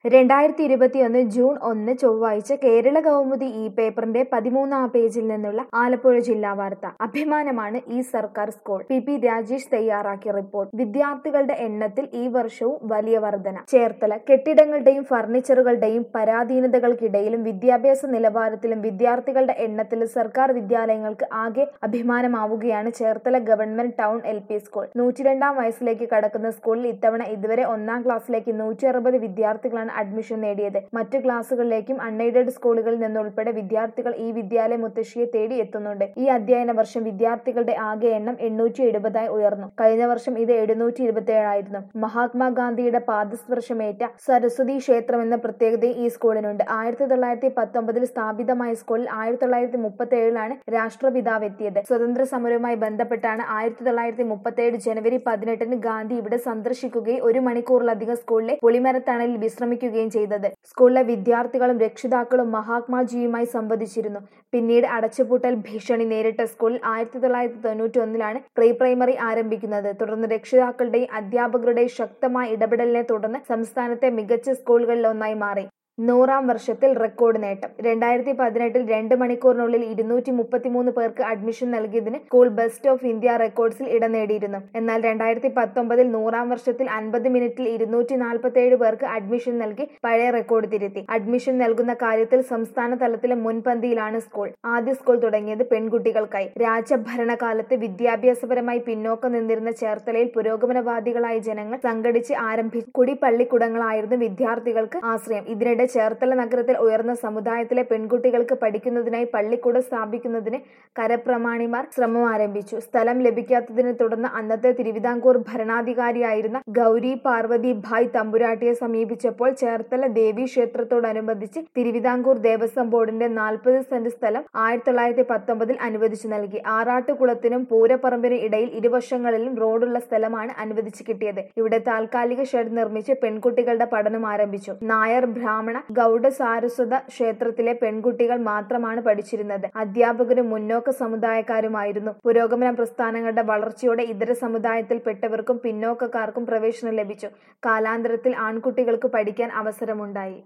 രണ്ടായിരത്തി ഇരുപത്തിയൊന്ന് ജൂൺ ഒന്ന് ചൊവ്വാഴ്ച കേരള കൗമുദി ഈ പേപ്പറിന്റെ പതിമൂന്നാം പേജിൽ നിന്നുള്ള ആലപ്പുഴ ജില്ലാ വാർത്ത അഭിമാനമാണ് ഈ സർക്കാർ സ്കൂൾ പി പി രാജേഷ് തയ്യാറാക്കിയ റിപ്പോർട്ട് വിദ്യാർത്ഥികളുടെ എണ്ണത്തിൽ ഈ വർഷവും വലിയ വർധന ചേർത്തല കെട്ടിടങ്ങളുടെയും ഫർണിച്ചറുകളുടെയും പരാധീനതകൾക്കിടയിലും വിദ്യാഭ്യാസ നിലവാരത്തിലും വിദ്യാർത്ഥികളുടെ എണ്ണത്തിലും സർക്കാർ വിദ്യാലയങ്ങൾക്ക് ആകെ അഭിമാനമാവുകയാണ് Cherthala government town L P school നൂറ്റിരണ്ടാം വയസ്സിലേക്ക് കടക്കുന്ന സ്കൂളിൽ ഇത്തവണ ഇതുവരെ ഒന്നാം ക്ലാസ്സിലേക്ക് നൂറ്റി അറുപത് വിദ്യാർത്ഥികളാണ് അഡ്മിഷൻ നേടിയത് മറ്റു ക്ലാസുകളിലേക്കും അൺഎയ്ഡഡ് സ്കൂളുകളിൽ നിന്നുൾപ്പെടെ വിദ്യാർത്ഥികൾ ഈ വിദ്യാലയ മുത്തശ്ശിയെ തേടി എത്തുന്നുണ്ട് ഈ അധ്യയന വർഷം വിദ്യാർത്ഥികളുടെ ആകെ എണ്ണം എണ്ണൂറ്റി എഴുപതായി ഉയർന്നു കഴിഞ്ഞ വർഷം ഇത് എഴുന്നൂറ്റി ഇരുപത്തി ഏഴായിരുന്നു മഹാത്മാഗാന്ധിയുടെ പാദസ്പർശമേറ്റ സരസ്വതി ക്ഷേത്രം എന്ന പ്രത്യേകതയും ഈ സ്കൂളിനുണ്ട് ആയിരത്തി തൊള്ളായിരത്തി പത്തൊമ്പതിൽ സ്ഥാപിതമായ സ്കൂളിൽ ആയിരത്തി തൊള്ളായിരത്തി മുപ്പത്തി ഏഴിലാണ് രാഷ്ട്രപിതാവ് എത്തിയത് സ്വതന്ത്ര സമരവുമായി ബന്ധപ്പെട്ടാണ് ആയിരത്തി തൊള്ളായിരത്തി മുപ്പത്തി ഏഴ് ജനുവരി പതിനെട്ടിന് ഗാന്ധി ഇവിടെ സന്ദർശിക്കുകയും ഒരു മണിക്കൂറിലധികം സ്കൂളിലെ പുളിമരത്തണലിൽ വിശ്രമിക്കുകയും ചെയ്തത് സ്കൂളിലെ വിദ്യാർത്ഥികളും രക്ഷിതാക്കളും മഹാത്മാജിയുമായി സംവദിച്ചിരുന്നു പിന്നീട് അടച്ചുപൂട്ടൽ ഭീഷണി നേരിട്ട സ്കൂളിൽ ആയിരത്തി തൊള്ളായിരത്തി തൊണ്ണൂറ്റി ഒന്നിലാണ് പ്രീ പ്രൈമറി ആരംഭിക്കുന്നത് തുടർന്ന് രക്ഷിതാക്കളുടെയും അധ്യാപകരുടെയും ശക്തമായ ഇടപെടലിനെ തുടർന്ന് സംസ്ഥാനത്തെ മികച്ച സ്കൂളുകളിൽ ഒന്നായി മാറി നൂറാം വർഷത്തിൽ റെക്കോർഡ് നേട്ടം രണ്ടായിരത്തി പതിനെട്ടിൽ രണ്ട് മണിക്കൂറിനുള്ളിൽ ഇരുന്നൂറ്റി മുപ്പത്തിമൂന്ന് പേർക്ക് അഡ്മിഷൻ നൽകിയതിന് സ്കൂൾ ബെസ്റ്റ് ഓഫ് ഇന്ത്യ റെക്കോർഡ്സിൽ ഇടം നേടിയിരുന്നു എന്നാൽ രണ്ടായിരത്തി പത്തൊമ്പതിൽ നൂറാം വർഷത്തിൽ അൻപത് മിനിറ്റിൽ ഇരുന്നൂറ്റി നാൽപ്പത്തി പേർക്ക് അഡ്മിഷൻ നൽകി പഴയ റെക്കോർഡ് തിരുത്തി അഡ്മിഷൻ നൽകുന്ന കാര്യത്തിൽ സംസ്ഥാന തലത്തിലെ മുൻപന്തിയിലാണ് സ്കൂൾ ആദ്യ സ്കൂൾ തുടങ്ങിയത് പെൺകുട്ടികൾക്കായി രാജഭരണകാലത്ത് വിദ്യാഭ്യാസപരമായി പിന്നോക്കം നിന്നിരുന്ന ചേർത്തലയിൽ പുരോഗമനവാദികളായ ജനങ്ങൾ സംഘടിച്ച് ആരംഭിച്ച കുടിപ്പള്ളിക്കുടങ്ങളായിരുന്നു വിദ്യാർത്ഥികൾക്ക് ആശ്രയം ഇതിനിടെ ചേർത്തല നഗരത്തിൽ ഉയർന്ന സമുദായത്തിലെ പെൺകുട്ടികൾക്ക് പഠിക്കുന്നതിനായി പള്ളിക്കൂടം സ്ഥാപിക്കുന്നതിന് കരപ്രമാണിമാർ ശ്രമം ആരംഭിച്ചു സ്ഥലം ലഭിക്കാത്തതിനെ തുടർന്ന് അന്നത്തെ തിരുവിതാംകൂർ ഭരണാധികാരിയായിരുന്ന ഗൗരി പാർവതി ഭായ് തമ്പുരാട്ടിയെ സമീപിച്ചപ്പോൾ ചേർത്തല ദേവീ ക്ഷേത്രത്തോടനുബന്ധിച്ച് തിരുവിതാംകൂർ ദേവസ്വം ബോർഡിന്റെ നാൽപ്പത് സെന്റ് സ്ഥലം ആയിരത്തി തൊള്ളായിരത്തി പത്തൊമ്പതിൽ അനുവദിച്ചു നൽകി ആറാട്ടുകുളത്തിനും പൂരപ്പറമ്പിനും ഇടയിൽ ഇരുവശങ്ങളിലും റോഡുള്ള സ്ഥലമാണ് അനുവദിച്ചു കിട്ടിയത് ഇവിടെ താൽക്കാലിക ഷെഡ് നിർമ്മിച്ച് പെൺകുട്ടികളുടെ പഠനം ആരംഭിച്ചു നായർ ബ്രാഹ്മണ ഗൗഡ സാരസ്വത ക്ഷേത്രത്തിലെ പെൺകുട്ടികൾ മാത്രമാണ് പഠിച്ചിരുന്നത് അധ്യാപകരും മുന്നോക്ക സമുദായക്കാരുമായിരുന്നു പുരോഗമന പ്രസ്ഥാനങ്ങളുടെ വളർച്ചയോടെ ഇതര സമുദായത്തിൽപ്പെട്ടവർക്കും പിന്നോക്കക്കാർക്കും പ്രവേശനം ലഭിച്ചു കാലാന്തരത്തിൽ ആൺകുട്ടികൾക്ക് പഠിക്കാൻ അവസരമുണ്ടായി